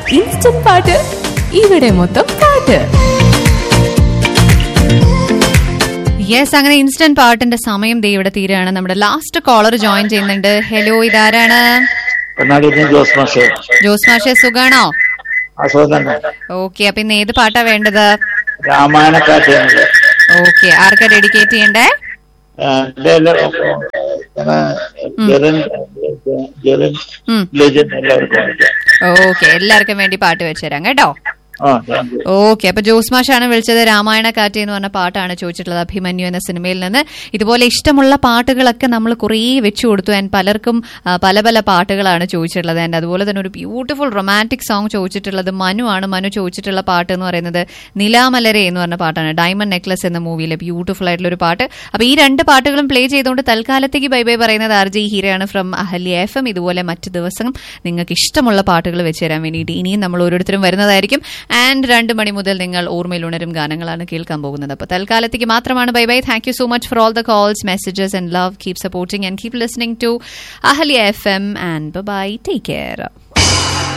Instant പാട്ട് ഇവിടെ മൊത്തം പാട്ട് യെസ് അങ്ങനെ ഇൻസ്റ്റന്റ് പാട്ടിന്റെ സമയം ദേ ഇവിടെ തീരാണ് നമ്മുടെ ലാസ്റ്റ് കോളർ ജോയിൻ ചെയ്യുന്നുണ്ട് ഹലോ ഇതാരാണ് കർണാടകത്തിൽ ജോസ് മാഷ് ജോസ് മാഷെ സുഖാണോ അസുഖം തന്നെ ഓക്കെ അപ്പൊ ഇന്ന് ഏത് പാട്ടാ വേണ്ടത് രാമായണക്കാറ്റ് എന്നത് ഓക്കെ ആർക്കാ ഡെഡിക്കേറ്റ് ചെയ്യണ്ടേ എന്റെ എല്ലാ- ഇങ്ങനെ ജെറിൻ ജെറിൻ ഉം. ലെജൻ എല്ലാവർക്കും വിളിക്കാം ഓക്കെ എല്ലാവർക്കും വേണ്ടി പാട്ട് വെച്ചുതരാം കേട്ടോ ആ താങ്ക് യു ഓക്കെ അപ്പൊ ജോസ് മാഷാണ് വിളിച്ചത് രാമായണ കാറ്റ് എന്ന് പറഞ്ഞ പാട്ടാണ് ചോദിച്ചിട്ടുള്ളത് അഭിമന്യു എന്ന സിനിമയിൽ നിന്ന് ഇതുപോലെ ഇഷ്ടമുള്ള പാട്ടുകളൊക്കെ നമ്മൾ കുറേ വെച്ചു കൊടുത്തു ആൻഡ് പലർക്കും ആ, പല പല പാട്ടുകളാണ് ചോദിച്ചിട്ടുള്ളത് ആൻഡ് അതുപോലെ തന്നെ ഒരു ബ്യൂട്ടിഫുൾ റൊമാൻറ്റിക് സോങ് ചോദിച്ചിട്ടുള്ളത് മനു ആണ് മനു ചോദിച്ചിട്ടുള്ള പാട്ട് എന്ന് പറയുന്നത് നിലാമലരെ എന്ന് പറഞ്ഞ പാട്ടാണ് ഡയമണ്ട് നെക്ലസ് എന്ന മൂവിയിലെ ബ്യൂട്ടിഫുൾ ആയിട്ടുള്ള ഒരു പാട്ട് അപ്പൊ ഈ രണ്ട് പാട്ടുകളും പ്ലേ ചെയ്തുകൊണ്ട് തൽക്കാലത്തേക്ക് ബൈ ബൈ പറയുന്നത് ആർ ജി ഹീരയാണ് ഫ്രം അഹല്യ എഫ് എം ഇതുപോലെ മറ്റു ദിവസം നിങ്ങൾക്ക് ഇഷ്ടമുള്ള പാട്ടുകൾ വെച്ച് തരാൻ വേണ്ടിയിട്ട് ഇനിയും നമ്മൾ ഓരോരുത്തരും വരുന്നതായിരിക്കും ആൻഡ് രണ്ട് മണി മുതൽ നിങ്ങൾ ഓർമ്മയിൽ ഉണരും ഗാനങ്ങളാണ് കേൾക്കാൻ പോകുന്നത് അപ്പോൾ തൽക്കാലത്തേക്ക് മാത്രമാണ് bye bye thank you so much for all the calls messages and love keep supporting and keep listening to Ahalya F M and bye take care